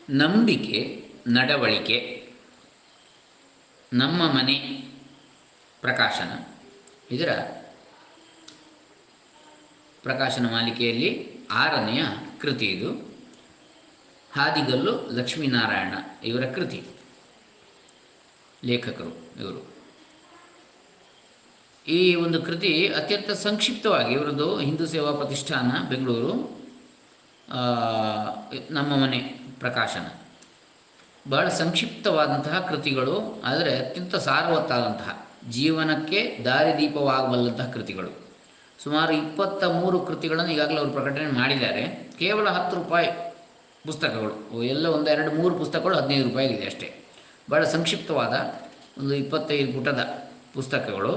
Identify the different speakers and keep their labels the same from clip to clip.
Speaker 1: ನಂಬಿಕೆ ನಡವಳಿಕೆ ನಮ್ಮ ಮನೆ ಪ್ರಕಾಶನ ಇದರ ಪ್ರಕಾಶನ ಮಾಲಿಕೆಯಲ್ಲಿ ಆರನೆಯ ಕೃತಿ ಇದು ಹಾದಿಗಲ್ಲು ಲಕ್ಷ್ಮೀನಾರಾಯಣ ಇವರ ಕೃತಿ ಲೇಖಕರು ಇವರು ಈ ಒಂದು ಕೃತಿ ಅತ್ಯಂತ ಸಂಕ್ಷಿಪ್ತವಾಗಿ ಇವರದ್ದು ಹಿಂದೂ ಸೇವಾ ಪ್ರತಿಷ್ಠಾನ ಬೆಂಗಳೂರು ಆ, ನಮ್ಮ ಮನೆ ಪ್ರಕಾಶನ ಬಹಳ ಸಂಕ್ಷಿಪ್ತವಾದಂತಹ ಕೃತಿಗಳು ಆದರೆ ಅತ್ಯಂತ ಸಾರವತ್ತಾದಂತಹ ಜೀವನಕ್ಕೆ ದಾರಿದೀಪವಾಗಬಲ್ಲಂತಹ ಕೃತಿಗಳು ಸುಮಾರು ಇಪ್ಪತ್ತ ಮೂರು ಕೃತಿಗಳನ್ನು ಈಗಾಗಲೇ ಅವರು ಪ್ರಕಟಣೆ ಮಾಡಿದ್ದಾರೆ ಕೇವಲ ಹತ್ತು ರೂಪಾಯಿ ಪುಸ್ತಕಗಳು ಎಲ್ಲ ಒಂದು ಎರಡು ಮೂರು ಪುಸ್ತಕಗಳು ಹದಿನೈದು ರೂಪಾಯಿಗಿದೆ ಅಷ್ಟೇ ಭಾಳ ಸಂಕ್ಷಿಪ್ತವಾದ ಒಂದು ಇಪ್ಪತ್ತೈದು ಪುಟದ ಪುಸ್ತಕಗಳು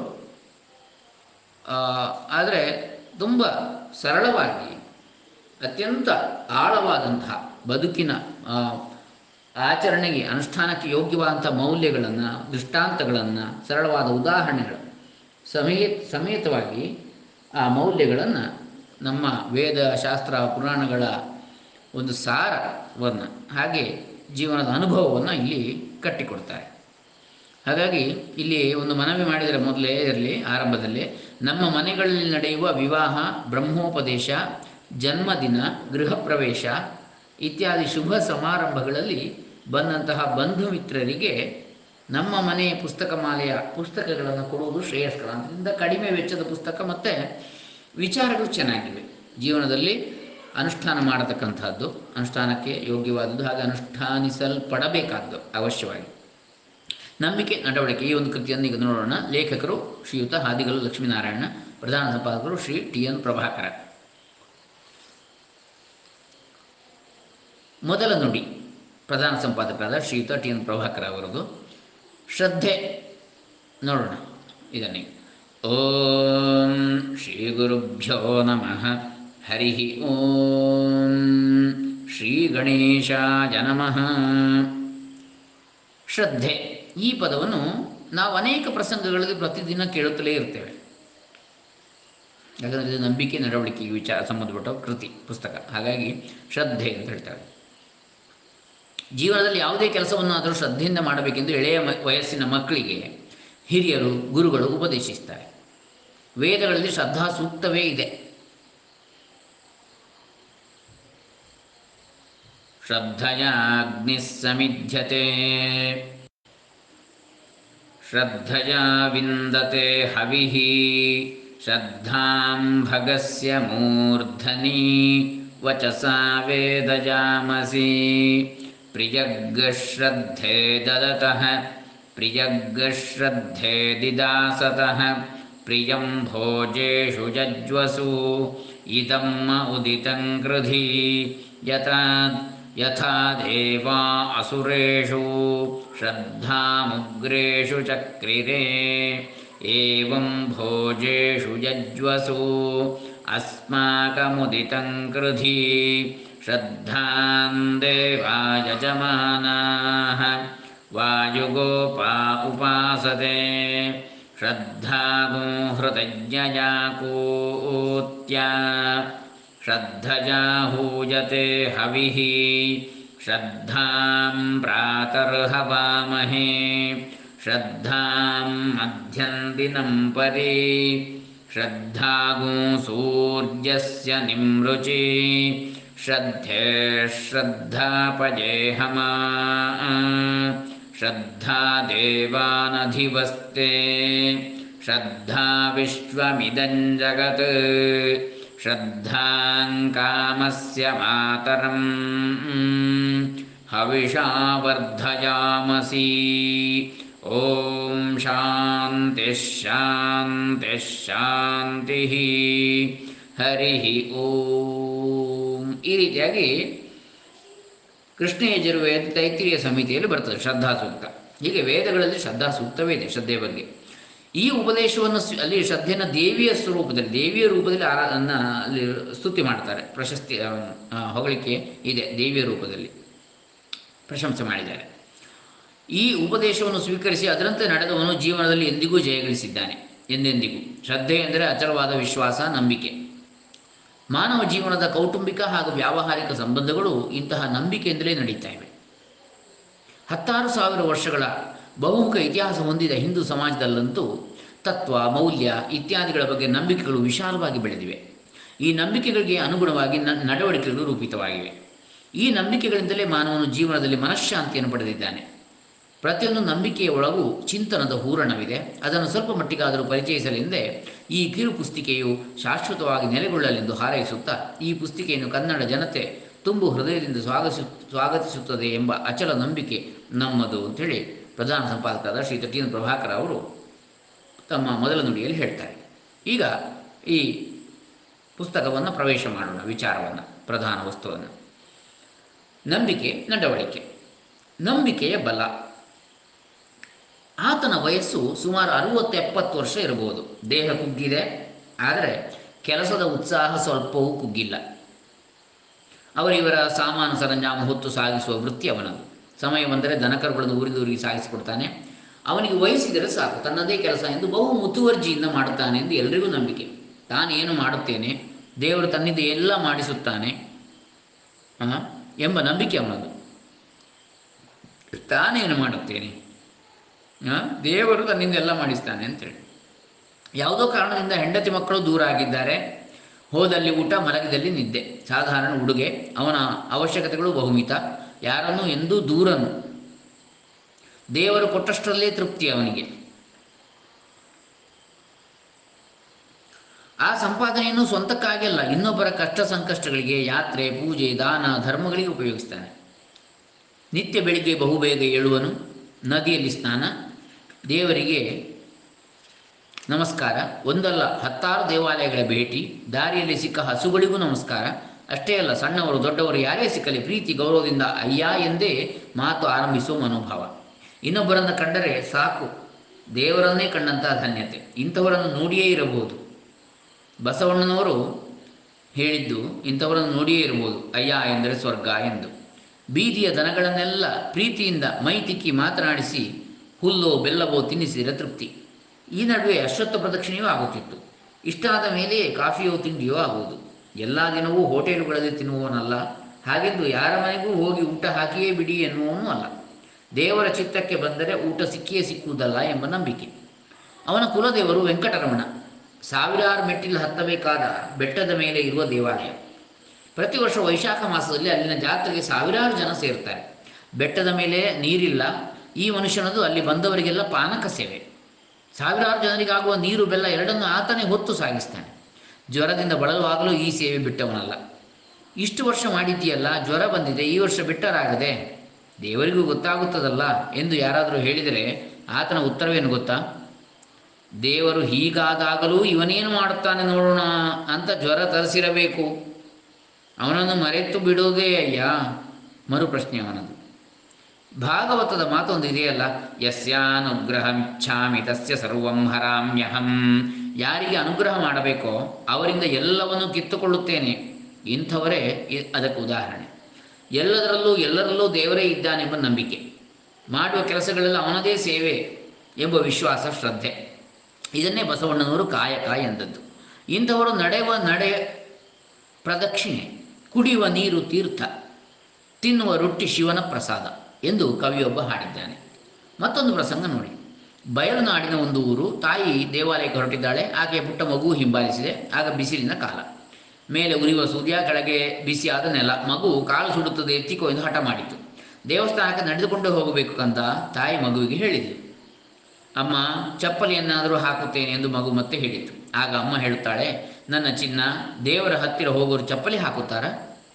Speaker 1: ಆದರೆ ತುಂಬ ಸರಳವಾಗಿ ಅತ್ಯಂತ ಆಳವಾದಂತಹ ಬದುಕಿನ ಆ, ಆಚರಣೆಗೆ ಅನುಷ್ಠಾನಕ್ಕೆ ಯೋಗ್ಯವಾದಂಥ ಮೌಲ್ಯಗಳನ್ನು ದೃಷ್ಟಾಂತಗಳನ್ನು ಸರಳವಾದ ಉದಾಹರಣೆಗಳು ಸಮೇತ ಸಮೇತವಾಗಿ ಆ ಮೌಲ್ಯಗಳನ್ನು ನಮ್ಮ ವೇದ ಶಾಸ್ತ್ರ ಪುರಾಣಗಳ ಒಂದು ಸಾರವನ್ನು ಹಾಗೆ ಜೀವನದ ಅನುಭವವನ್ನು ಇಲ್ಲಿ ಕಟ್ಟಿಕೊಡ್ತಾರೆ ಹಾಗಾಗಿ ಇಲ್ಲಿ ಒಂದು ಮನವಿ ಮಾಡಿದರೆ ಮೊದಲೇ ಇರಲಿ ಆರಂಭದಲ್ಲಿ ನಮ್ಮ ಮನೆಗಳಲ್ಲಿ ನಡೆಯುವ ವಿವಾಹ ಬ್ರಹ್ಮೋಪದೇಶ ಜನ್ಮದಿನ ಗೃಹ ಪ್ರವೇಶ ಇತ್ಯಾದಿ ಶುಭ ಸಮಾರಂಭಗಳಲ್ಲಿ ಬಂದಂತಹ ಬಂಧು ಮಿತ್ರರಿಗೆ ನಮ್ಮ ಮನೆಯ ಪುಸ್ತಕ ಮಾಲೆಯ ಪುಸ್ತಕಗಳನ್ನು ಕೊಡುವುದು ಶ್ರೇಯಸ್ಕರ ಅದರಿಂದ ಕಡಿಮೆ ವೆಚ್ಚದ ಪುಸ್ತಕ ಮತ್ತು ವಿಚಾರಗಳು ಚೆನ್ನಾಗಿವೆ ಜೀವನದಲ್ಲಿ ಅನುಷ್ಠಾನ ಮಾಡತಕ್ಕಂಥದ್ದು ಅನುಷ್ಠಾನಕ್ಕೆ ಯೋಗ್ಯವಾದದ್ದು ಹಾಗೆ ಅನುಷ್ಠಾನಿಸಲ್ಪಡಬೇಕಾದ್ದು ಅವಶ್ಯವಾಗಿ ನಂಬಿಕೆ ನಡವಳಿಕೆ ಈ ಒಂದು ಕೃತಿಯನ್ನು ಈಗ ನೋಡೋಣ ಲೇಖಕರು ಶ್ರೀಯುತ ಹಾದಿಗಲ್ಲು ಲಕ್ಷ್ಮೀನಾರಾಯಣ ಪ್ರಧಾನ ಸಂಪಾದಕರು ಶ್ರೀ ಟಿ ಎನ್ ಪ್ರಭಾಕರ ಮೊದಲ ನುಡಿ ಪ್ರಧಾನ ಸಂಪಾದಕರಾದ ಶ್ರೀಯುತ ಟಿ ಎನ್ ಪ್ರಭಾಕರ ಅವರದು ಶ್ರದ್ಧೆ ನೋಡೋಣ ಇದನ್ನೇ ಓಂ ಶ್ರೀ ಗುರುಭ್ಯೋ ನಮಃ ಹರಿ ಓಂ ಶ್ರೀ ಗಣೇಶಾಯ ನಮಃ ಶ್ರದ್ಧೆ ಈ ಪದವನ್ನು ನಾವು ಅನೇಕ ಪ್ರಸಂಗಗಳಲ್ಲಿ ಪ್ರತಿದಿನ ಕೇಳುತ್ತಲೇ ಇರ್ತೇವೆ ಯಾಕಂದರೆ ಇದು ನಂಬಿಕೆ ನಡವಳಿಕೆಗೆ ವಿಚಾರ ಸಂಬಂಧಪಟ್ಟ ಕೃತಿ ಪುಸ್ತಕ ಹಾಗಾಗಿ ಶ್ರದ್ಧೆ ಅಂತ ಹೇಳ್ತಾರೆ ಜೀವನದಲ್ಲಿ ಯಾವುದೇ ಕೆಲಸವನ್ನು ಆದರೂ ಶ್ರದ್ಧೆಯಿಂದ ಮಾಡಬೇಕೆಂದು ಎಳೆಯ ಮ- ವಯಸ್ಸಿನ ಮಕ್ಕಳಿಗೆ ಹಿರಿಯರು ಗುರುಗಳು ಉಪದೇಶಿಸ್ತಾರೆ ವೇದಗಳಲ್ಲಿ ಶ್ರದ್ಧಾ ಸೂಕ್ತವೇ ಇದೆ ಶ್ರದ್ಧಯಾಗ್ನಿಃ ಸಮಿಧ್ಯತೆ ಶ್ರದ್ಧಯಾ ವಿಂದತೆ ಹವಿಃ ಶ್ರದ್ಧಾಂ ಭಗಸ್ಯ ಮೂರ್ಧನಿ ವಚಸಾ ವೇದಯಾಮಸಿ ಪ್ರಿಯಗ್ಗಶ್ರದ್ಧೆ ದದತಃ ಪ್ರಿಯಗ್ಗಶ್ರದ್ಧೆ ದಿದಾಸತಃ ಪ್ರಿಯಂ ಭೋಜೇಷು ಜಜ್ವಸು ಇದಂ ಉದಿತಂ ಕೃಧಿ ಯಥಾ ಯಥಾ ದೇವಾ ಅಸುರೇಷು ಶ್ರದ್ಧಾಮುಗ್ರೇಷು ಚಕ್ರಿರೆ ಏವಂ ಭೋಜೇಷು ಯಜ್ವಸು ಅಸ್ಮಾಕಮುದಿತಂ ಕೃಧಿ ಶ್ರದ್ಧಾಂ ದೇವಾ ಯಜಮಾನಾಃ ವಾಯುಗೋಪಾ ಉಪಾಸತೆ ಶ್ರದ್ಧಾಗೋ ಹೃದಯಜಾ ಕೂತ್ಯ ಶ್ರದ್ಧಜಾ ಹೂಯತೆ ಹವಿಃ ಶ್ರದ್ಧಾಂ ಪ್ರಾತರ್ಹವಾಮಹೇ ಶ್ರದ್ಧಾಂ ಮಧ್ಯಂದಿನಂ ಪರಿ ಶ್ರದ್ಧಾಗೋ ಸೂರ್ಯಸ್ಯ ನಿಮೃಚಿ ಶ್ರದ್ಧೆ ಶ್ರದ್ಧಾಪಜೇಹಮಾ ಶ್ರದ್ಧಾ ದೇವಾನಧಿವಸ್ತೆ ಶ್ರದ್ಧಾ ವಿಶ್ವಮಿದಂ ಜಗತ್ ಶ್ರದ್ಧಾಂ ಕಾಮಸ್ಯ ಮಾತರಂ ಹವಿಷಾ ವರ್ಧಯಾಮಸಿ ಓಂ ಶಾಂತಿ ಶಾಂತಿ ಶಾಂತಿ ಹರಿ ಓಂ ಈ ರೀತಿಯಾಗಿ ಕೃಷ್ಣ ಯಜುರ್ವೇದ ತೈತಿರಿಯ ಸಮಿತಿಯಲ್ಲಿ ಬರ್ತದೆ ಶ್ರದ್ಧಾ ಸೂಕ್ತ ಹೀಗೆ ವೇದಗಳಲ್ಲಿ ಶ್ರದ್ಧಾ ಸೂಕ್ತವೇ ಇದೆ ಶ್ರದ್ಧೆ ಬಗ್ಗೆ ಈ ಉಪದೇಶವನ್ನು ಸ್ವ- ಅಲ್ಲಿ ಶ್ರದ್ಧೆಯನ್ನು ದೇವಿಯ ಸ್ವರೂಪದಲ್ಲಿ ದೇವಿಯ ರೂಪದಲ್ಲಿ ಆರಾಧನ ಅಲ್ಲಿ ಸ್ತುತಿ ಮಾಡ್ತಾರೆ ಪ್ರಶಸ್ತಿ ಆ, ಆ, ಹೊಗಳಿಕೆ ಇದೆ ದೇವಿಯ ರೂಪದಲ್ಲಿ ಪ್ರಶಂಸೆ ಮಾಡಿದ್ದಾರೆ ಈ ಉಪದೇಶವನ್ನು ಸ್ವೀಕರಿಸಿ ಅದರಂತೆ ನಡೆದವನು ಜೀವನದಲ್ಲಿ ಎಂದಿಗೂ ಜಯಗಳಿಸಿದ್ದಾನೆ ಎಂದೆಂದಿಗೂ ಶ್ರದ್ಧೆ ಎಂದರೆ ಅಚಲವಾದ ವಿಶ್ವಾಸ ನಂಬಿಕೆ ಮಾನವ ಜೀವನದ ಕೌಟುಂಬಿಕ ಹಾಗೂ ವ್ಯಾವಹಾರಿಕ ಸಂಬಂಧಗಳು ಇಂತಹ ನಂಬಿಕೆಯಿಂದಲೇ ನಡೀತಾ ಇವೆ ಹತ್ತಾರು ಸಾವಿರ ವರ್ಷಗಳ ಬಹುಮುಖ ಇತಿಹಾಸ ಹೊಂದಿದ ಹಿಂದೂ ಸಮಾಜದಲ್ಲಂತೂ ತತ್ವ ಮೌಲ್ಯ ಇತ್ಯಾದಿಗಳ ಬಗ್ಗೆ ನಂಬಿಕೆಗಳು ವಿಶಾಲವಾಗಿ ಬೆಳೆದಿವೆ ಈ ನಂಬಿಕೆಗಳಿಗೆ ಅನುಗುಣವಾಗಿ ನ ನಡವಳಿಕೆಗಳು ರೂಪಿತವಾಗಿವೆ ಈ ನಂಬಿಕೆಗಳಿಂದಲೇ ಮಾನವನು ಜೀವನದಲ್ಲಿ ಮನಃಶಾಂತಿಯನ್ನು ಪಡೆದಿದ್ದಾನೆ ಪ್ರತಿಯೊಂದು ನಂಬಿಕೆಯ ಒಳಗೂ ಚಿಂತನದ ಹೂರಣವಿದೆ ಅದನ್ನು ಸ್ವಲ್ಪ ಮಟ್ಟಿಗಾದರೂ ಪರಿಚಯಿಸಲೆಂದೇ ಈ ಕಿರು ಪುಸ್ತಿಕೆಯು ಶಾಶ್ವತವಾಗಿ ನೆಲೆಗೊಳ್ಳಲೆಂದು ಹಾರೈಸುತ್ತಾ ಈ ಪುಸ್ತಿಕೆಯನ್ನು ಕನ್ನಡ ಜನತೆ ತುಂಬು ಹೃದಯದಿಂದ ಸ್ವಾಗತಿಸು ಸ್ವಾಗತಿಸುತ್ತದೆ ಎಂಬ ಅಚಲ ನಂಬಿಕೆ ನಮ್ಮದು ಅಂಥೇಳಿ ಪ್ರಧಾನ ಸಂಪಾದಕರಾದ ಶ್ರೀ ತಟೀನ ಪ್ರಭಾಕರ್ ಅವರು ತಮ್ಮ ಮೊದಲ ನುಡಿಯಲ್ಲಿ ಹೇಳ್ತಾರೆ ಈಗ ಈ ಪುಸ್ತಕವನ್ನು ಪ್ರವೇಶ ಮಾಡೋಣ ವಿಚಾರವನ್ನು ಪ್ರಧಾನ ವಸ್ತುವನ್ನು ನಂಬಿಕೆ ನಡವಳಿಕೆ ನಂಬಿಕೆಯ ಬಲ ಆತನ ವಯಸ್ಸು ಸುಮಾರು ಅರುವತ್ತು ಎಪ್ಪತ್ತು ವರ್ಷ ಇರಬಹುದು ದೇಹ ಕುಗ್ಗಿದೆ ಆದರೆ ಕೆಲಸದ ಉತ್ಸಾಹ ಸ್ವಲ್ಪವೂ ಕುಗ್ಗಿಲ್ಲ ಅವರಿವರ ಸಾಮಾನು ಸರಂಜಾಮು ಹೊತ್ತು ಸಾಗಿಸುವ ವೃತ್ತಿ ಅವನದು ಸಮಯ ಬಂದರೆ ದನಕರುಗಳನ್ನು ಊರಿದೂರಿಗೆ ಸಾಗಿಸಿಕೊಡ್ತಾನೆ ಅವನಿಗೆ ವಹಿಸಿದರೆ ಸಾಕು ತನ್ನದೇ ಕೆಲಸ ಎಂದು ಬಹು ಮುತುವರ್ಜಿಯಿಂದ ಮಾಡುತ್ತಾನೆ ಎಂದು ಎಲ್ರಿಗೂ ನಂಬಿಕೆ ತಾನೇನು ಮಾಡುತ್ತೇನೆ ದೇವರು ತನ್ನಿಂದ ಎಲ್ಲ ಮಾಡಿಸುತ್ತಾನೆ ಆ, ಎಂಬ ನಂಬಿಕೆ ಅವನದು ತಾನೇನು ಮಾಡುತ್ತೇನೆ ಆ, ದೇವರು ತನ್ನಿಂದ ಎಲ್ಲ ಮಾಡಿಸ್ತಾನೆ ಅಂತೇಳಿ ಯಾವುದೋ ಕಾರಣದಿಂದ ಹೆಂಡತಿ ಮಕ್ಕಳು ದೂರ ಆಗಿದ್ದಾರೆ ಹೋದಲ್ಲಿ ಊಟ ಮಲಗಿದಲ್ಲಿ ನಿದ್ದೆ ಸಾಧಾರಣ ಉಡುಗೆ ಅವನ ಅವಶ್ಯಕತೆಗಳು ಬಹುಮಿತ ಯಾರನ್ನೂ ಎಂದೂ ದೂರನು ದೇವರು ಕೊಟ್ಟಷ್ಟರಲ್ಲೇ ತೃಪ್ತಿ ಅವನಿಗೆ ಆ ಸಂಪಾದನೆಯನ್ನು ಸ್ವಂತಕ್ಕಾಗಿಲ್ಲ ಇನ್ನೊಬ್ಬರ ಕಷ್ಟ ಸಂಕಷ್ಟಗಳಿಗೆ ಯಾತ್ರೆ ಪೂಜೆ ದಾನ ಧರ್ಮಗಳಿಗೆ ಉಪಯೋಗಿಸ್ತಾನೆ ನಿತ್ಯ ಬೆಳಿಗ್ಗೆ ಬಹುಬೇಗ ಏಳುವನು ನದಿಯಲ್ಲಿ ಸ್ನಾನ ದೇವರಿಗೆ ನಮಸ್ಕಾರ ಒಂದಲ್ಲ ಹತ್ತಾರು ದೇವಾಲಯಗಳ ಭೇಟಿ ದಾರಿಯಲ್ಲಿ ಸಿಕ್ಕ ಹಸುಗಳಿಗೂ ನಮಸ್ಕಾರ ಅಷ್ಟೇ ಅಲ್ಲ ಸಣ್ಣವರು ದೊಡ್ಡವರು ಯಾರೇ ಸಿಕ್ಕಲಿ ಪ್ರೀತಿ ಗೌರವದಿಂದ ಅಯ್ಯ ಎಂದೇ ಮಾತು ಆರಂಭಿಸುವ ಮನೋಭಾವ ಇನ್ನೊಬ್ಬರನ್ನು ಕಂಡರೆ ಸಾಕು ದೇವರನ್ನೇ ಕಂಡಂತಹ ಧನ್ಯತೆ ಇಂಥವರನ್ನು ನೋಡಿಯೇ ಇರಬಹುದು ಬಸವಣ್ಣನವರು ಹೇಳಿದ್ದು ಇಂಥವರನ್ನು ನೋಡಿಯೇ ಇರಬಹುದು ಅಯ್ಯ ಎಂದರೆ ಸ್ವರ್ಗ ಎಂದು ಬೀದಿಯ ದನಗಳನ್ನೆಲ್ಲ ಪ್ರೀತಿಯಿಂದ ಮೈ ತಿಕ್ಕಿ ಮಾತನಾಡಿಸಿ ಹುಲ್ಲೋ ಬೆಲ್ಲವೋ ತಿನ್ನಿಸಿದರೆ ತೃಪ್ತಿ ಈ ನಡುವೆ ಅಶ್ವತ್ಥ ಪ್ರದಕ್ಷಿಣೆಯೂ ಆಗುತ್ತಿತ್ತು ಇಷ್ಟಾದ ಮೇಲೆಯೇ ಕಾಫಿಯೋ ತಿಂಡಿಯೋ ಆಗುವುದು ಎಲ್ಲ ದಿನವೂ ಹೋಟೆಲುಗಳಲ್ಲಿ ತಿನ್ನುವವನಲ್ಲ ಹಾಗೆಂದು ಯಾರ ಮನೆಗೂ ಹೋಗಿ ಊಟ ಹಾಕಿಯೇ ಬಿಡಿ ಎನ್ನುವವನೂ ಅಲ್ಲ ದೇವರ ಚಿತ್ತಕ್ಕೆ ಬಂದರೆ ಊಟ ಸಿಕ್ಕಿಯೇ ಸಿಕ್ಕುವುದಲ್ಲ ಎಂಬ ನಂಬಿಕೆ ಅವನ ಕುಲದೇವರು ವೆಂಕಟರಮಣ ಸಾವಿರಾರು ಮೆಟ್ಟಿಲು ಹತ್ತಬೇಕಾದ ಬೆಟ್ಟದ ಮೇಲೆ ಇರುವ ದೇವಾಲಯ ಪ್ರತಿ ವರ್ಷ ವೈಶಾಖ ಮಾಸದಲ್ಲಿ ಅಲ್ಲಿನ ಜಾತ್ರೆಗೆ ಸಾವಿರಾರು ಜನ ಸೇರ್ತಾರೆ ಬೆಟ್ಟದ ಮೇಲೆ ನೀರಿಲ್ಲ ಈ ಮನುಷ್ಯನದು ಅಲ್ಲಿ ಬಂದವರಿಗೆಲ್ಲ ಪಾನಕ ಸೇವೆ ಸಾವಿರಾರು ಜನರಿಗಾಗುವ ನೀರು ಬೆಲ್ಲ ಎರಡನ್ನೂ ಆತನೇ ಹೊತ್ತು ಸಾಗಿಸ್ತಾನೆ ಜ್ವರದಿಂದ ಬಳಲುವಾಗಲೂ ಈ ಸೇವೆ ಬಿಟ್ಟವನಲ್ಲ ಇಷ್ಟು ವರ್ಷ ಮಾಡಿದ್ದೀಯಲ್ಲ ಜ್ವರ ಬಂದಿದೆ ಈ ವರ್ಷ ಬಿಟ್ಟರಾಗದೆ ದೇವರಿಗೂ ಗೊತ್ತಾಗುತ್ತದಲ್ಲ ಎಂದು ಯಾರಾದರೂ ಹೇಳಿದರೆ ಆತನ ಉತ್ತರವೇನು ಗೊತ್ತಾ ದೇವರು ಹೀಗಾದಾಗಲೂ ಇವನೇನು ಮಾಡುತ್ತಾನೆ ನೋಡೋಣ ಅಂತ ಜ್ವರ ತರಿಸಿರಬೇಕು ಅವನನ್ನು ಮರೆತು ಬಿಡೋದೇ ಅಯ್ಯ ಮರು ಪ್ರಶ್ನೆ ಅವನದು ಭಾಗವತದ ಮಾತೊಂದು ಇದೆಯಲ್ಲ ಯಸ್ಯಾನುಗ್ರಹಮಿಚ್ಛಾಮಿ ತಸ್ಯ ಸರ್ವಂ ಹರಾಮ್ಯಹಂ ಯಾರಿಗೆ ಅನುಗ್ರಹ ಮಾಡಬೇಕೋ ಅವರಿಂದ ಎಲ್ಲವನ್ನೂ ಕಿತ್ತುಕೊಳ್ಳುತ್ತೇನೆ ಇಂಥವರೇ ಇ- ಅದಕ್ಕೆ ಉದಾಹರಣೆ ಎಲ್ಲದರಲ್ಲೂ ಎಲ್ಲರಲ್ಲೂ ದೇವರೇ ಇದ್ದಾನೆಂಬ ನಂಬಿಕೆ ಮಾಡುವ ಕೆಲಸಗಳೆಲ್ಲ ಅವನದೇ ಸೇವೆ ಎಂಬ ವಿಶ್ವಾಸ ಶ್ರದ್ಧೆ ಇದನ್ನೇ ಬಸವಣ್ಣನವರು ಕಾಯಕ ಎಂದದ್ದು ಇಂಥವರು ನಡೆಯುವ ನಡೆ ಪ್ರದಕ್ಷಿಣೆ ಕುಡಿಯುವ ನೀರು ತೀರ್ಥ ತಿನ್ನುವ ರೊಟ್ಟಿ ಶಿವನ ಪ್ರಸಾದ ಎಂದು ಕವಿಯೊಬ್ಬ ಹಾಡಿದ್ದಾನೆ ಮತ್ತೊಂದು ಪ್ರಸಂಗ ನೋಡಿ ಬಯಲು ನಾಡಿನ ಒಂದು ಊರು ತಾಯಿ ದೇವಾಲಯಕ್ಕೆ ಹೊರಟಿದ್ದಾಳೆ ಆಕೆಯ ಪುಟ್ಟ ಮಗು ಹಿಂಬಾಲಿಸಿದೆ ಆಗ ಬಿಸಿಲಿನ ಕಾಲ ಮೇಲೆ ಉರಿಯುವ ಸೂರ್ಯ ಕೆಳಗೆ ಬಿಸಿಯಾದ ನೆಲ ಮಗು ಕಾಲು ಸುಡುತ್ತದೆ ಎತ್ತಿಕೋ ಎಂದು ಹಠ ಮಾಡಿತು ದೇವಸ್ಥಾನಕ್ಕೆ ನಡೆದುಕೊಂಡು ಹೋಗಬೇಕು ಅಂತ ತಾಯಿ ಮಗುವಿಗೆ ಹೇಳಿದ್ಲು ಅಮ್ಮ ಚಪ್ಪಲಿಯನ್ನಾದರೂ ಹಾಕುತ್ತೇನೆ ಎಂದು ಮಗು ಮತ್ತೆ ಹೇಳಿತು ಆಗ ಅಮ್ಮ ಹೇಳುತ್ತಾಳೆ ನನ್ನ ಚಿನ್ನ ದೇವರ ಹತ್ತಿರ ಹೋಗೋರು ಚಪ್ಪಲಿ ಹಾಕುತ್ತಾರಾ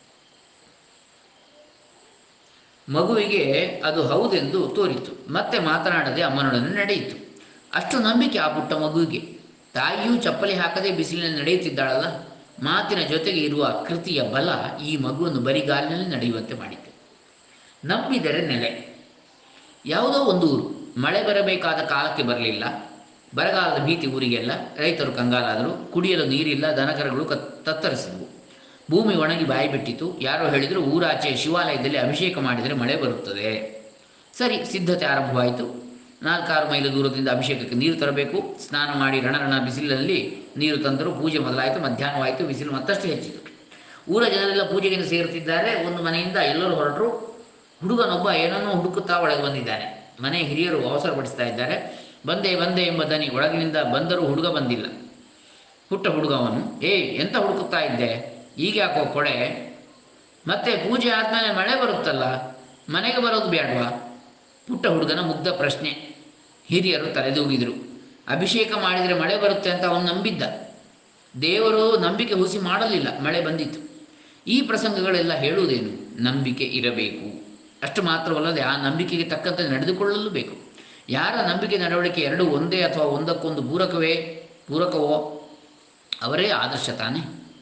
Speaker 1: ಮಗುವಿಗೆ ಅದು ಹೌದೆಂದು ತೋರಿತು ಮತ್ತೆ ಮಾತನಾಡದೆ ಅಮ್ಮನೊಡನೆ ನಡೆಯಿತು ಅಷ್ಟು ನಂಬಿಕೆ ಆ ಪುಟ್ಟ ಮಗುವಿಗೆ ತಾಯಿಯೂ ಚಪ್ಪಲಿ ಹಾಕದೆ ಬಿಸಿಲಿನಲ್ಲಿ ನಡೆಯುತ್ತಿದ್ದಾಳಲ್ಲ ಮಾತಿನ ಜೊತೆಗೆ ಇರುವ ಕೃತಿಯ ಬಲ ಈ ಮಗುವನ್ನು ಬರಿಗಾಲಿನಲ್ಲಿ ನಡೆಯುವಂತೆ ಮಾಡಿತು ನಂಬಿದರೆ ನೆಲೆ ಯಾವುದೋ ಒಂದು ಊರು ಮಳೆ ಬರಬೇಕಾದ ಕಾಲಕ್ಕೆ ಬರಲಿಲ್ಲ ಬರಗಾಲದ ಭೀತಿ ಊರಿಗೆಲ್ಲ ರೈತರು ಕಂಗಾಲಾದರು ಕುಡಿಯಲು ನೀರಿಲ್ಲ ದನಕರಗಳು ಕತ್ ತತ್ತರಿಸಿದವು ಭೂಮಿ ಒಣಗಿ ಬಾಯಿ ಬಿಟ್ಟಿತು ಯಾರೋ ಹೇಳಿದರು ಊರಾಚೆ ಶಿವಾಲಯದಲ್ಲಿ ಅಭಿಷೇಕ ಮಾಡಿದರೆ ಮಳೆ ಬರುತ್ತದೆ ಸರಿ ಸಿದ್ಧತೆ ಆರಂಭವಾಯಿತು ನಾಲ್ಕಾರು ಮೈಲು ದೂರದಿಂದ ಅಭಿಷೇಕಕ್ಕೆ ನೀರು ತರಬೇಕು ಸ್ನಾನ ಮಾಡಿ ರಣರಣ ಬಿಸಿಲಿನಲ್ಲಿ ನೀರು ತಂದರು ಪೂಜೆ ಮೊದಲಾಯಿತು ಮಧ್ಯಾಹ್ನವಾಯಿತು ಬಿಸಿಲು ಮತ್ತಷ್ಟು ಹೆಚ್ಚಿತು ಊರ ಜನರೆಲ್ಲ ಪೂಜೆಗೆ ಸೇರುತ್ತಿದ್ದಾರೆ ಒಂದು ಮನೆಯಿಂದ ಎಲ್ಲರೂ ಹೊರಟರು ಹುಡುಗನೊಬ್ಬ ಏನನ್ನೋ ಹುಡುಕುತ್ತಾ ಒಳಗೆ ಬಂದಿದ್ದಾನೆ ಮನೆ ಹಿರಿಯರು ಅವಸರಪಡಿಸ್ತಾ ಇದ್ದಾರೆ ಬಂದೆ ಬಂದೆ ಎಂಬ ದನಿ ಒಳಗಿನಿಂದ ಬಂದರೂ ಹುಡುಗ ಬಂದಿಲ್ಲ ಹುಟ್ಟ ಹುಡುಗವನು ಏಯ್ ಎಂತ ಹುಡುಕುತ್ತಾ ಇದ್ದೆ ಈಗ ಯಾಕೋ ಕೊಡೆ ಮತ್ತೆ ಪೂಜೆ ಆದಮೇಲೆ ಮಳೆ ಬರುತ್ತಲ್ಲ ಮನೆಗೆ ಬರೋದು ಬೇಡವಾ ಪುಟ್ಟ ಹುಡುಗನ ಮುಗ್ಧ ಪ್ರಶ್ನೆ ಹಿರಿಯರು ತಲೆದೂಗಿದರು ಅಭಿಷೇಕ ಮಾಡಿದರೆ ಮಳೆ ಬರುತ್ತೆ ಅಂತ ಅವನು ನಂಬಿದ್ದ ದೇವರು ನಂಬಿಕೆ ಹುಸಿ ಮಾಡಲಿಲ್ಲ ಮಳೆ ಬಂದಿತ್ತು ಈ ಪ್ರಸಂಗಗಳೆಲ್ಲ ಹೇಳುವುದೇನು ನಂಬಿಕೆ ಇರಬೇಕು ಅಷ್ಟು ಮಾತ್ರವಲ್ಲದೆ ಆ ನಂಬಿಕೆಗೆ ತಕ್ಕಂತೆ ನಡೆದುಕೊಳ್ಳಲು ಬೇಕು ಯಾರ ನಂಬಿಕೆ ನಡವಳಿಕೆ ಎರಡು ಒಂದೇ ಅಥವಾ ಒಂದಕ್ಕೊಂದು ಪೂರಕವೇ ಪೂರಕವೋ ಅವರೇ ಆದರ್ಶ ತಾನೇ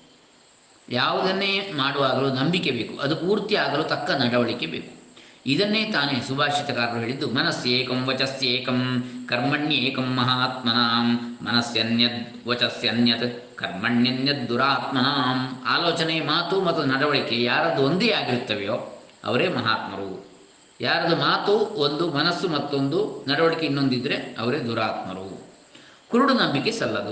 Speaker 1: ಯಾವುದನ್ನೇ ಮಾಡುವಾಗಲೂ ನಂಬಿಕೆ ಬೇಕು ಅದು ಪೂರ್ತಿ ಆಗಲು ತಕ್ಕ ನಡವಳಿಕೆ ಬೇಕು ಇದನ್ನೇ ತಾನೇ ಸುಭಾಷಿತಕಾರರು ಹೇಳಿದ್ದು ಮನಸ್ಸೇಕಂ ವಚಸ್ಸೇಕಂ ಕರ್ಮಣ್ಯೇಕಂ ಮಹಾತ್ಮನಾಂ ಮನಸ್ಸನ್ಯದ್ ವಚಸ್ಸನ್ಯತ್ ಕರ್ಮಣ್ಯನ್ಯದ್ ದುರಾತ್ಮನಾಂ ಆಲೋಚನೆ ಮಾತು ಮತ್ತು ನಡವಳಿಕೆ ಯಾರದ್ದು ಒಂದೇ ಆಗಿರುತ್ತವೆಯೋ ಅವರೇ ಮಹಾತ್ಮರು ಯಾರದು ಮಾತು ಒಂದು ಮನಸ್ಸು ಮತ್ತೊಂದು ನಡವಳಿಕೆ ಇನ್ನೊಂದಿದ್ದರೆ ಅವರೇ ದುರಾತ್ಮರು ಕುರುಡು ನಂಬಿಕೆ ಸಲ್ಲದು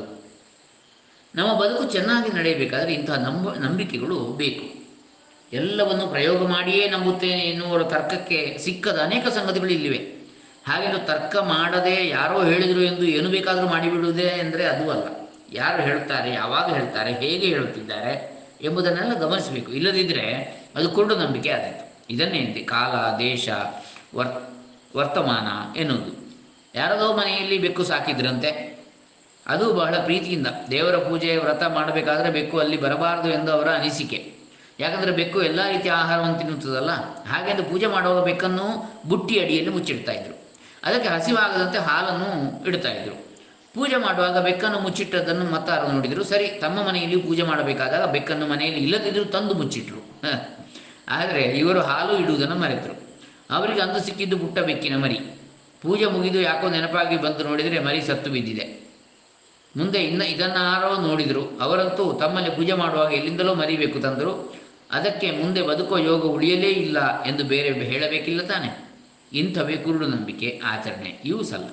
Speaker 1: ನಮ್ಮ ಬದುಕು ಚೆನ್ನಾಗಿ ನಡೆಯಬೇಕಾದರೆ ಇಂತಹ ನಂಬ ನಂಬಿಕೆಗಳು ಬೇಕು ಎಲ್ಲವನ್ನು ಪ್ರಯೋಗ ಮಾಡಿಯೇ ನಂಬುತ್ತೇನೆ ಎನ್ನುವರ ತರ್ಕಕ್ಕೆ ಸಿಕ್ಕದ ಅನೇಕ ಸಂಗತಿಗಳು ಇಲ್ಲಿವೆ ಹಾಗೆಂದು ತರ್ಕ ಮಾಡದೆ ಯಾರೋ ಹೇಳಿದರು ಎಂದು ಏನು ಬೇಕಾದರೂ ಮಾಡಿಬಿಡುವುದೇ ಅಂದರೆ ಅದು ಅಲ್ಲ ಯಾರು ಹೇಳ್ತಾರೆ ಯಾವಾಗ ಹೇಳ್ತಾರೆ ಹೇಗೆ ಹೇಳುತ್ತಿದ್ದಾರೆ ಎಂಬುದನ್ನೆಲ್ಲ ಗಮನಿಸಬೇಕು ಇಲ್ಲದಿದ್ದರೆ ಅದು ಕುರುಡು ನಂಬಿಕೆ ಆದೀತು ಇದನ್ನೇ ಅಂತೆ ಕಾಲ ದೇಶ ವರ್ ವರ್ತಮಾನ ಎನ್ನುವುದು ಯಾರದೋ ಮನೆಯಲ್ಲಿ ಬೆಕ್ಕು ಸಾಕಿದ್ರಂತೆ ಅದು ಬಹಳ ಪ್ರೀತಿಯಿಂದ ದೇವರ ಪೂಜೆ ವ್ರತ ಮಾಡಬೇಕಾದ್ರೆ ಬೆಕ್ಕು ಅಲ್ಲಿ ಬರಬಾರದು ಎಂದು ಅವರ ಅನಿಸಿಕೆ ಯಾಕಂದರೆ ಬೆಕ್ಕು ಎಲ್ಲ ರೀತಿಯ ಆಹಾರವನ್ನು ತಿನ್ನುತ್ತದಲ್ಲ ಹಾಗೆಂದು ಪೂಜೆ ಮಾಡುವಾಗ ಬೆಕ್ಕನ್ನು ಬುಟ್ಟಿ ಅಡಿಯಲ್ಲಿ ಮುಚ್ಚಿಡ್ತಾ ಇದ್ರು ಅದಕ್ಕೆ ಹಸಿವಾಗದಂತೆ ಹಾಲನ್ನು ಇಡ್ತಾ ಇದ್ರು ಪೂಜೆ ಮಾಡುವಾಗ ಬೆಕ್ಕನ್ನು ಮುಚ್ಚಿಟ್ಟದ್ದನ್ನು ಮತ್ತಾರು ನೋಡಿದರು ಸರಿ ತಮ್ಮ ಮನೆಯಲ್ಲಿ ಪೂಜೆ ಮಾಡಬೇಕಾದಾಗ ಬೆಕ್ಕನ್ನು ಮನೆಯಲ್ಲಿ ಇಲ್ಲದಿದ್ದರೂ ತಂದು ಮುಚ್ಚಿಟ್ರು ಹ. ಆದರೆ ಇವರು ಹಾಲು ಇಡುವುದನ್ನು ಮರೆತರು ಅವರಿಗೆ ಅಂದು ಸಿಕ್ಕಿದ್ದು ಪುಟ್ಟ ಬೆಕ್ಕಿನ ಮರಿ ಪೂಜೆ ಮುಗಿದು ಯಾಕೋ ನೆನಪಾಗಿ ಬಂದು ನೋಡಿದರೆ ಮರಿ ಸತ್ತು ಬಿದ್ದಿದೆ ಮುಂದೆ ಇನ್ನು ಇದನ್ನಾರೋ ನೋಡಿದರು ಅವರಂತೂ ತಮ್ಮಲ್ಲಿ ಪೂಜೆ ಮಾಡುವಾಗ ಎಲ್ಲಿಂದಲೋ ಮರಿಬೇಕು ತಂದರು ಅದಕ್ಕೆ ಮುಂದೆ ಬದುಕುವ ಯೋಗ ಉಳಿಯಲೇ ಇಲ್ಲ ಎಂದು ಬೇರೆ ಹೇಳಬೇಕಿಲ್ಲ ತಾನೆ ಇಂಥವೇ ಕುರುಡು ನಂಬಿಕೆ ಆಚರಣೆ ಇವು ಸಲ್ಲ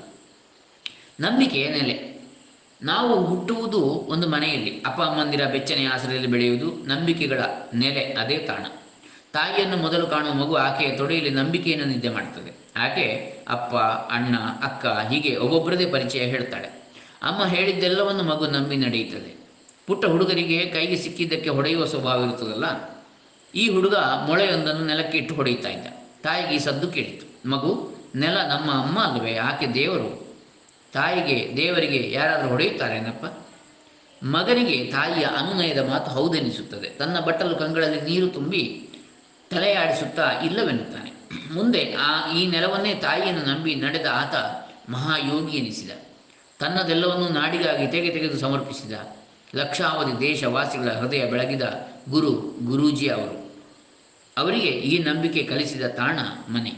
Speaker 1: ನಂಬಿಕೆಯ ನೆಲೆ ನಾವು ಹುಟ್ಟುವುದು ಒಂದು ಮನೆಯಲ್ಲಿ ಅಪ್ಪ ಅಮ್ಮಂದಿರ ಬೆಚ್ಚನೆಯ ಆಸರೆಯಲ್ಲಿ ಬೆಳೆಯುವುದು ನಂಬಿಕೆಗಳ ನೆಲೆ ಅದೇ ತಾಣ ತಾಯಿಯನ್ನು ಮೊದಲು ಕಾಣುವ ಮಗು ಆಕೆಯ ತೊಡೆಯಲ್ಲಿ ನಂಬಿಕೆಯನ್ನು ನಿದ್ದೆ ಮಾಡ್ತದೆ ಆಕೆ ಅಪ್ಪ ಅಣ್ಣ ಅಕ್ಕ ಹೀಗೆ ಒಬ್ಬೊಬ್ಬರದೇ ಪರಿಚಯ ಹೇಳ್ತಾಳೆ ಅಮ್ಮ ಹೇಳಿದ್ದೆಲ್ಲವನ್ನು ಮಗು ನಂಬಿ ನಡೆಯುತ್ತದೆ ಪುಟ್ಟ ಹುಡುಗರಿಗೆ ಕೈಗೆ ಸಿಕ್ಕಿದ್ದಕ್ಕೆ ಹೊಡೆಯುವ ಸ್ವಭಾವ ಇರುತ್ತದಲ್ಲ ಈ ಹುಡುಗ ಮೊಳೆಯೊಂದನ್ನು ನೆಲಕ್ಕೆ ಇಟ್ಟು ಹೊಡೆಯುತ್ತಾ ಇದ್ದ ತಾಯಿಗೆ ಈ ಸದ್ದು ಕೇಳಿತು ಮಗು ನೆಲ ನಮ್ಮ ಅಮ್ಮ ಅಲ್ಲವೇ ಆಕೆ ದೇವರು ತಾಯಿಗೆ ದೇವರಿಗೆ ಯಾರಾದರೂ ಹೊಡೆಯುತ್ತಾರೇನಪ್ಪ ಮಗನಿಗೆ ತಾಯಿಯ ಅನುನಯದ ಮಾತು ಹೌದೆನಿಸುತ್ತದೆ ತನ್ನ ಬಟ್ಟಲು ಕಂಗಳಲ್ಲಿ ನೀರು ತುಂಬಿ ತಲೆಯಾಡಿಸುತ್ತಾ ಇಲ್ಲವೆನ್ನುತ್ತಾನೆ ಮುಂದೆ ಆ ಈ ನೆಲವನ್ನೇ ತಾಯಿಯನ್ನು ನಂಬಿ ನಡೆದ ಆತ ಮಹಾಯೋಗಿ ಎನಿಸಿದ ತನ್ನದೆಲ್ಲವನ್ನೂ ನಾಡಿಗಾಗಿ ತೆಗೆ ತೆಗೆದು ಸಮರ್ಪಿಸಿದ ಲಕ್ಷಾವಧಿ ದೇಶವಾಸಿಗಳ ಹೃದಯ ಬೆಳಗಿದ ಗುರು ಗುರೂಜಿ ಅವರು ಅವರಿಗೆ ಈ ನಂಬಿಕೆ ಕಲಿಸಿದ ತಾಣ ಮನೆ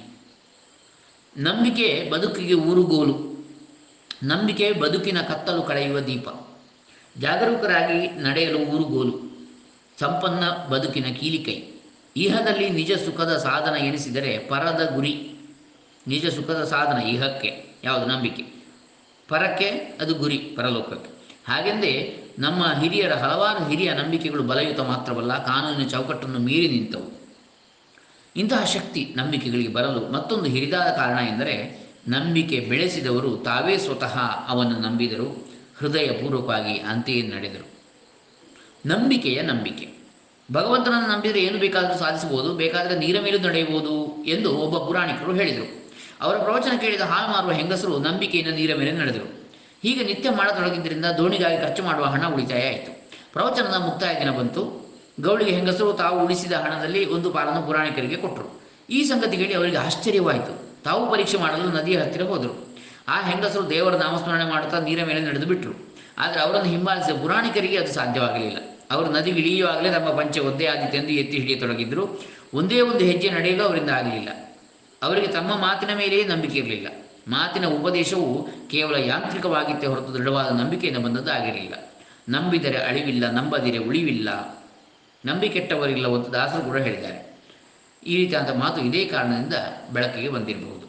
Speaker 1: ನಂಬಿಕೆ ಬದುಕಿಗೆ ಊರುಗೋಲು ನಂಬಿಕೆ ಬದುಕಿನ ಕತ್ತಲು ಕಳೆಯುವ ದೀಪ ಜಾಗರೂಕರಾಗಿ ನಡೆಯಲು ಊರುಗೋಲು ಸಂಪನ್ನ ಬದುಕಿನ ಕೀಲಿಕೈ ಇಹದಲ್ಲಿ ನಿಜ ಸುಖದ ಸಾಧನ ಎನಿಸಿದರೆ ಪರದ ಗುರಿ ನಿಜ ಸುಖದ ಸಾಧನ ಇಹಕ್ಕೆ ಯಾವುದು ನಂಬಿಕೆ ಪರಕ್ಕೆ ಅದು ಗುರಿ ಪರಲೋಕಕ್ಕೆ ಹಾಗೆಂದೇ ನಮ್ಮ ಹಿರಿಯರ ಹಲವಾರು ಹಿರಿಯ ನಂಬಿಕೆಗಳು ಬಲಯುತ ಮಾತ್ರವಲ್ಲ ಕಾನೂನಿನ ಚೌಕಟ್ಟನ್ನು ಮೀರಿ ನಿಂತವು ಇಂತಹ ಶಕ್ತಿ ನಂಬಿಕೆಗಳಿಗೆ ಬರಲು ಮತ್ತೊಂದು ಹಿರಿದಾದ ಕಾರಣ ಎಂದರೆ ನಂಬಿಕೆ ಬೆಳೆಸಿದವರು ತಾವೇ ಸ್ವತಃ ಅವನ್ನು ನಂಬಿದರು ಹೃದಯಪೂರ್ವಕವಾಗಿ ಅಂತೆಯೇ ನಡೆದರು ನಂಬಿಕೆಯ ನಂಬಿಕೆ ಭಗವಂತನನ್ನು ನಂಬಿದರೆ ಏನು ಬೇಕಾದರೂ ಸಾಧಿಸಬಹುದು ಬೇಕಾದರೆ ನೀರ ಮೇಲೂ ನಡೆಯಬಹುದು ಎಂದು ಒಬ್ಬ ಪುರಾಣಿಕರು ಹೇಳಿದರು ಅವರ ಪ್ರವಚನ ಕೇಳಿದ ಹಾಲು ಮಾರುವ ಹೆಂಗಸರು ನಂಬಿಕೆಯಿಂದ ನೀರ ಮೇಲೆ ನಡೆದರು ಹೀಗೆ ನಿತ್ಯ ಮಾಡತೊಡಗಿದ್ದರಿಂದ ದೋಣಿಗಾಗಿ ಖರ್ಚು ಮಾಡುವ ಹಣ ಉಳಿತಾಯ ಆಯಿತು ಪ್ರವಚನದ ಮುಕ್ತಾಯ ದಿನ ಬಂತು ಗೌಳಿಗೆ ಹೆಂಗಸರು ತಾವು ಉಳಿಸಿದ ಹಣದಲ್ಲಿ ಒಂದು ಪಾಲನ್ನು ಪುರಾಣಿಕರಿಗೆ ಕೊಟ್ಟರು ಈ ಸಂಗತಿ ಕೇಳಿ ಅವರಿಗೆ ಆಶ್ಚರ್ಯವಾಯಿತು ತಾವು ಪರೀಕ್ಷೆ ಮಾಡಲು ನದಿಯ ಹತ್ತಿರ ಹೋದರು ಆ ಹೆಂಗಸರು ದೇವರ ನಾಮಸ್ಮರಣೆ ಮಾಡುತ್ತಾ ನೀರ ಮೇಲೆ ನಡೆದು ಬಿಟ್ಟರು ಆದರೆ ಅವರನ್ನು ಹಿಂಬಾಲಿಸಿದ ಪುರಾಣಿಕರಿಗೆ ಅದು ಸಾಧ್ಯವಾಗಲಿಲ್ಲ ಅವರು ನದಿಗೆ ಇಳಿಯುವಾಗಲೇ ತಮ್ಮ ಪಂಚೆ ಒದ್ದೆ ಆದಿತ್ಯೆಂದು ಎತ್ತಿ ಹಿಡಿಯತೊಡಗಿದ್ರು ಒಂದೇ ಒಂದು ಹೆಜ್ಜೆ ನಡೆಯಲು ಅವರಿಂದ ಆಗಲಿಲ್ಲ ಅವರಿಗೆ ತಮ್ಮ ಮಾತಿನ ಮೇಲೆಯೇ ನಂಬಿಕೆ ಇರಲಿಲ್ಲ ಮಾತಿನ ಉಪದೇಶವು ಕೇವಲ ಯಾಂತ್ರಿಕವಾಗಿತ್ತೇ ಹೊರತು ದೃಢವಾದ ನಂಬಿಕೆಯಿಂದ ಬಂದದ್ದು ಆಗಿರಲಿಲ್ಲ ನಂಬಿದರೆ ಅಳಿವಿಲ್ಲ ನಂಬದಿರೆ ಉಳಿವಿಲ್ಲ ನಂಬಿಕೆಟ್ಟವರಿಲ್ಲ ಅಂತ ದಾಸರು ಕೂಡ ಹೇಳಿದ್ದಾರೆ ಈ ರೀತಿಯಾದ ಮಾತು ಇದೇ ಕಾರಣದಿಂದ ಬೆಳಕಿಗೆ ಬಂದಿರಬಹುದು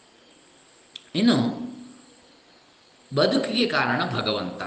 Speaker 1: ಇನ್ನು ಬದುಕಿಗೆ ಕಾರಣ ಭಗವಂತ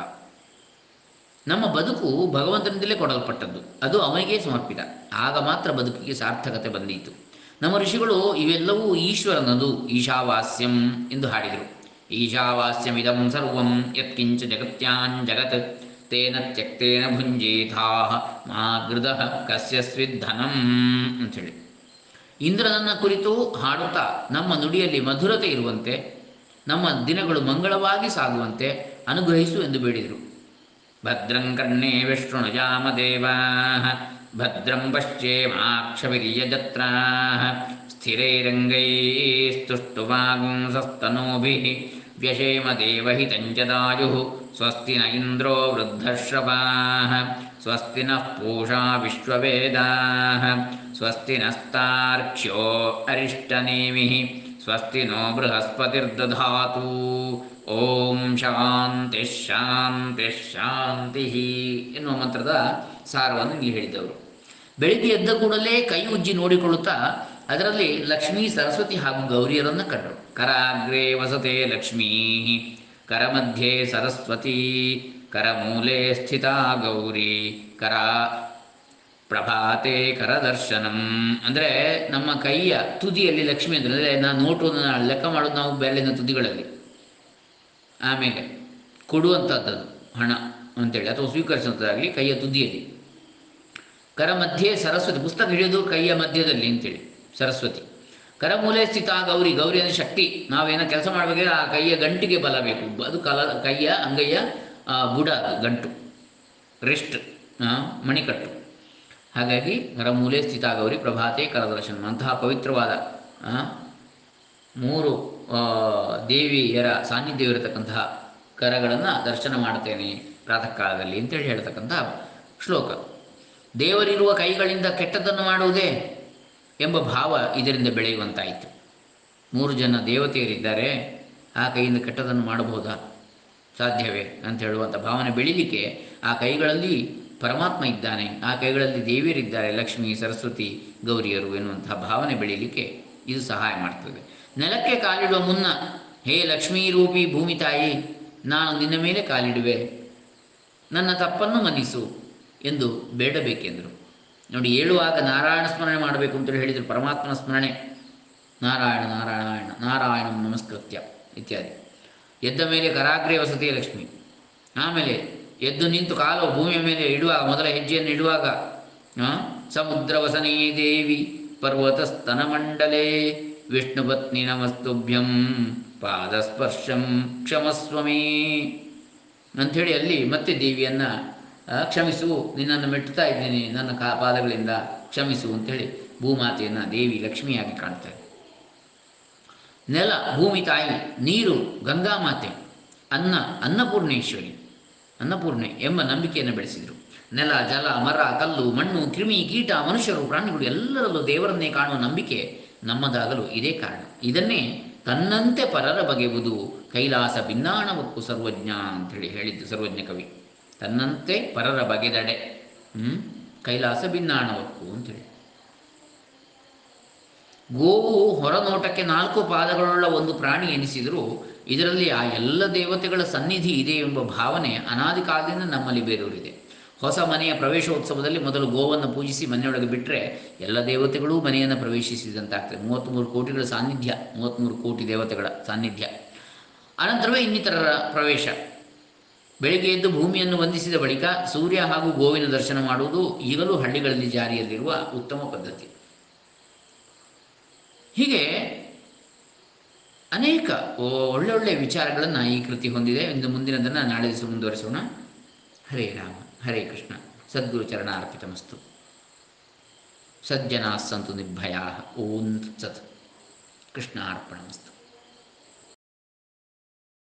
Speaker 1: ನಮ್ಮ ಬದುಕು ಭಗವಂತನಿಂದಲೇ ಕೊಡಲ್ಪಟ್ಟದ್ದು ಅದು ಅವನಿಗೇ ಸಮರ್ಪಿತ ಆಗ ಮಾತ್ರ ಬದುಕಿಗೆ ಸಾರ್ಥಕತೆ ಬಂದೀತು ನಮ್ಮ ಋಷಿಗಳು ಇವೆಲ್ಲವೂ ಈಶ್ವರನದು ಈಶಾವಾಸ್ಯಂ ಎಂದು ಹಾಡಿದರು ಈಶಾವಾಸ್ಯಮಿದಂ ಸರ್ವಂ ಯತ್ಕಿಂಚ ಜಗತ್ಯಾನ್ ಜಗತ್ ತೇನ ತ್ಯಕ್ತೇನ ಭುಂಜೇಥಾ ಮಾ ಗೃದ ಕಸ್ಯ ಸ್ವಿಧನಂ ಅಂಥೇಳಿ ಇಂದ್ರನನ್ನ ಕುರಿತು ಹಾಡುತ್ತಾ ನಮ್ಮ ನುಡಿಯಲ್ಲಿ ಮಧುರತೆ ಇರುವಂತೆ ನಮ್ಮ ದಿನಗಳು ಮಂಗಳವಾಗಿ ಸಾಗುವಂತೆ ಅನುಗ್ರಹಿಸು ಎಂದು ಬೇಡಿದರು ಭದ್ರಂ ಕರ್ಣೇ ವಿಷ್ಣುನುಜಾಮದೇವಾ ಭದ್ರಂ ಪಶ್ಯೇಮಾಕ್ಷವಿರ್ಯಜತ್ರಾ ಸ್ಥಿರೈರಂಗೈಸ್ತುಷ್ಟುವಾಗುಂಸಸ್ತನೂಭಿः ವ್ಯಶೇಮ ದೇವಹಿತಂಚದಾಯುः ಸ್ವಸ್ತಿ ನ ಇಂದ್ರೋ ವೃದ್ಧಶ್ರವಾः ಸ್ವಸ್ತಿ ನಃ ಪೂಷಾ ವಿಶ್ವವೇದಾः ಸ್ವಸ್ತಿ ನಸ್ತಾರ್ಕ್ಷ್ಯೋ ಅರಿಷ್ಟನೇಮಿः ಸ್ವಸ್ತಿ ನೋ ಬೃಹಸ್ಪತಿರ್ದಧಾತು ಓಂ ಶಾಂತಿ ಶಾಂತಿ ಶಾಂತಿ ಎನ್ನುವ ಮಂತ್ರದ ಸಾರವನ್ನು ಇಲ್ಲಿ ಹೇಳಿದವರು ಬೆಳಿಗ್ಗೆ ಎದ್ದ ಕೂಡಲೇ ಕೈ ಉಜ್ಜಿ ನೋಡಿಕೊಳ್ಳುತ್ತಾ ಅದರಲ್ಲಿ ಲಕ್ಷ್ಮೀ ಸರಸ್ವತಿ ಹಾಗೂ ಗೌರಿಯರನ್ನು ಕಂಡರು ಕರಾಗ್ರೇ ವಸತೆ ಲಕ್ಷ್ಮೀ ಕರಮಧ್ಯೆ ಸರಸ್ವತಿ ಕರಮೂಲೆ ಸ್ಥಿತಾ ಗೌರಿ ಕರ ಪ್ರಭಾತೆ ಕರದರ್ಶನಂ ಅಂದರೆ ನಮ್ಮ ಕೈಯ ತುದಿಯಲ್ಲಿ ಲಕ್ಷ್ಮಿ ಅಂದರೆ ಅಂದರೆ ನಾನು ನೋಟವನ್ನು ಲೆಕ್ಕ ಮಾಡೋದು ನಾವು ಬೆರಳಿನ ತುದಿಗಳಲ್ಲಿ ಆಮೇಲೆ ಕೊಡುವಂಥದ್ದು ಹಣ ಅಂತೇಳಿ ಅಥವಾ ಸ್ವೀಕರಿಸುವಂಥದ್ದಾಗಲಿ ಕೈಯ ತುದಿಯಲ್ಲಿ ಕರ ಮಧ್ಯೆ ಸರಸ್ವತಿ ಪುಸ್ತಕ ಹಿಡಿಯೋದು ಕೈಯ ಮಧ್ಯದಲ್ಲಿ ಅಂತೇಳಿ ಸರಸ್ವತಿ ಕರಮೂಲೆ ಸ್ಥಿತ ಗೌರಿ ಗೌರಿ ಅಂದರೆ ಶಕ್ತಿ ನಾವೇನೋ ಕೆಲಸ ಮಾಡಬೇಕಾದ್ರೆ ಆ ಕೈಯ ಗಂಟಿಗೆ ಬಲ ಬೇಕು ಅದು ಕಲ ಕೈಯ ಅಂಗೈಯ ಆ, ಬುಡ ಅದು ಗಂಟು ರೆಸ್ಟ್ ಮಣಿಕಟ್ಟು ಹಾಗಾಗಿ ಕರಮೂಲೆ ಸ್ಥಿತ ಗೌರಿ ಪ್ರಭಾತೆ ಕರದರ್ಶನ ಅಂತಹ ಪವಿತ್ರವಾದ ಆ, ಮೂರು ಆ, ದೇವಿಯರ ಸಾನ್ನಿಧ್ಯವಿರತಕ್ಕಂತಹ ಕರಗಳನ್ನು ದರ್ಶನ ಮಾಡ್ತೇನೆ ಪ್ರಾತಃ ಕಾಲದಲ್ಲಿ ಅಂತೇಳಿ ಹೇಳ್ತಕ್ಕಂತಹ ಶ್ಲೋಕ ದೇವರಿರುವ ಕೈಗಳಿಂದ ಕೆಟ್ಟದ್ದನ್ನು ಮಾಡುವುದೇ ಎಂಬ ಭಾವ ಇದರಿಂದ ಬೆಳೆಯುವಂತಾಯಿತು ಮೂರು ಜನ ದೇವತೆಯರಿದ್ದಾರೆ ಆ ಕೈಯಿಂದ ಕೆಟ್ಟದನ್ನು ಮಾಡಬಹುದಾ ಸಾಧ್ಯವೇ ಅಂತ ಹೇಳುವಂಥ ಭಾವನೆ ಬೆಳೀಲಿಕ್ಕೆ ಆ ಕೈಗಳಲ್ಲಿ ಪರಮಾತ್ಮ ಇದ್ದಾನೆ ಆ ಕೈಗಳಲ್ಲಿ ದೇವಿಯರಿದ್ದಾರೆ ಲಕ್ಷ್ಮಿ ಸರಸ್ವತಿ ಗೌರಿಯರು ಎನ್ನುವಂತಹ ಭಾವನೆ ಬೆಳೀಲಿಕ್ಕೆ ಇದು ಸಹಾಯ ಮಾಡ್ತದೆ ನೆಲಕ್ಕೆ ಕಾಲಿಡುವ ಮುನ್ನ ಹೇ ಲಕ್ಷ್ಮೀ ರೂಪಿ ಭೂಮಿ ತಾಯಿ ನಾನು ನಿನ್ನ ಮೇಲೆ ಕಾಲಿಡುವೆ ನನ್ನ ತಪ್ಪನ್ನು ಮನ್ನಿಸು ಎಂದು ಬೇಡಬೇಕೆಂದರು ನೋಡಿ ಏಳುವಾಗ ನಾರಾಯಣ ಸ್ಮರಣೆ ಮಾಡಬೇಕು ಅಂತೇಳಿ ಹೇಳಿದರು ಪರಮಾತ್ಮನ ಸ್ಮರಣೆ ನಾರಾಯಣ ನಾರಾಯಣ ನಾರಾಯಣ ನಮಸ್ಕೃತ್ಯ ಇತ್ಯಾದಿ ಎದ್ದ ಮೇಲೆ ಕರಾಗ್ರೇ ವಸತಿಯ ಲಕ್ಷ್ಮಿ ಆಮೇಲೆ ಎದ್ದು ನಿಂತು ಕಾಲು ಭೂಮಿಯ ಮೇಲೆ ಇಡುವಾಗ ಮೊದಲ ಹೆಜ್ಜೆಯನ್ನು ಇಡುವಾಗ ಆ, ಸಮುದ್ರ ವಸನೇ ದೇವಿ ಪರ್ವತ ಸ್ತನಮಂಡಲೇ ವಿಷ್ಣು ಪತ್ನಿ ನಮಸ್ತುಭ್ಯಂ ಪಾದಸ್ಪರ್ಶಂ ಕ್ಷಮಸ್ವಮೇ ಅಂಥೇಳಿ ಅಲ್ಲಿ ಮತ್ತೆ ದೇವಿಯನ್ನು ಕ್ಷಮಿಸು ನಿನ್ನನ್ನು ಮೆಟ್ಟುತ್ತಾ ಇದ್ದೀನಿ ನನ್ನ ಕಾ ಪಾದಗಳಿಂದ ಕ್ಷಮಿಸು ಅಂಥೇಳಿ ಭೂಮಾತೆಯನ್ನು ದೇವಿ ಲಕ್ಷ್ಮಿಯಾಗಿ ಕಾಣ್ತಾರೆ ನೆಲ ಭೂಮಿ ತಾಯಿ ನೀರು ಗಂಗಾಮಾತೆ ಅನ್ನ ಅನ್ನಪೂರ್ಣೇಶ್ವರಿ ಅನ್ನಪೂರ್ಣೆ ಎಂಬ ನಂಬಿಕೆಯನ್ನು ಬೆಳೆಸಿದರು ನೆಲ ಜಲ ಮರ ಕಲ್ಲು ಮಣ್ಣು ಕ್ರಿಮಿ ಕೀಟ ಮನುಷ್ಯರು ಪ್ರಾಣಿಗಳು ಎಲ್ಲರಲ್ಲೂ ದೇವರನ್ನೇ ಕಾಣುವ ನಂಬಿಕೆ ನಮ್ಮದಾಗಲು ಇದೇ ಕಾರಣ ಇದನ್ನೇ ತನ್ನಂತೆ ಪರರ ಬಗೆಯುವುದು ಕೈಲಾಸ ಭಿನ್ನಾಣವಕ್ಕೂ ಸರ್ವಜ್ಞ ಅಂಥೇಳಿ ಹೇಳಿದ್ದು ಸರ್ವಜ್ಞ ಕವಿ ತನ್ನಂತೆ ಪರರ ಬಗೆದಡೆ ಹ್ಮ್? ಕೈಲಾಸ ಭಿನ್ನಾಣವಕ್ಕೂ ಅಂತೇಳಿ ಗೋವು ಹೊರನೋಟಕ್ಕೆ ನಾಲ್ಕು ಪಾದಗಳುಳ್ಳ ಒಂದು ಪ್ರಾಣಿ ಎನಿಸಿದರೂ ಇದರಲ್ಲಿ ಆ ಎಲ್ಲ ದೇವತೆಗಳ ಸನ್ನಿಧಿ ಇದೆ ಎಂಬ ಭಾವನೆ ಅನಾದಿ ಕಾಲದಿಂದ ನಮ್ಮಲ್ಲಿ ಬೇರೂರಿದೆ ಹೊಸ ಮನೆಯ ಪ್ರವೇಶೋತ್ಸವದಲ್ಲಿ ಮೊದಲು ಗೋವನ್ನು ಪೂಜಿಸಿ ಮನೆಯೊಳಗೆ ಬಿಟ್ಟರೆ ಎಲ್ಲ ದೇವತೆಗಳೂ ಮನೆಯನ್ನು ಪ್ರವೇಶಿಸಿದಂತಾಗ್ತದೆ ಮೂವತ್ತ್ಮೂರು ಕೋಟಿಗಳ ಸಾನ್ನಿಧ್ಯ ಮೂವತ್ತ್ಮೂರು ಕೋಟಿ ದೇವತೆಗಳ ಸಾನ್ನಿಧ್ಯ ಅನಂತರವೇ ಇನ್ನಿತರರ ಪ್ರವೇಶ ಬೆಳಿಗ್ಗೆ ಎದ್ದು ಭೂಮಿಯನ್ನು ವಂದಿಸಿದ ಬಳಿಕ ಸೂರ್ಯ ಹಾಗೂ ಗೋವಿನ ದರ್ಶನ ಮಾಡುವುದು ಈಗಲೂ ಹಳ್ಳಿಗಳಲ್ಲಿ ಜಾರಿಯಲ್ಲಿರುವ ಉತ್ತಮ ಪದ್ಧತಿ ಹೀಗೆ ಅನೇಕ ಒಳ್ಳೆ ಒಳ್ಳೆಯ ವಿಚಾರಗಳನ್ನು ಈ ಕೃತಿ ಹೊಂದಿದೆ ಇಂದು ಮುಂದಿನದನ್ನು ನಾಳೆ ದಿವಸ ಮುಂದುವರಿಸೋಣ ಹರೇ ರಾಮ ಹರೇ ಕೃಷ್ಣ ಸದ್ಗುರು ಚರಣಾರ್ಪಿತಮಸ್ತು ಸಜ್ಜನಾ ಸಂತು ನಿರ್ಭಯಾ ಓಂ ಸತ್ ಕೃಷ್ಣಾರ್ಪಣಮಸ್ತು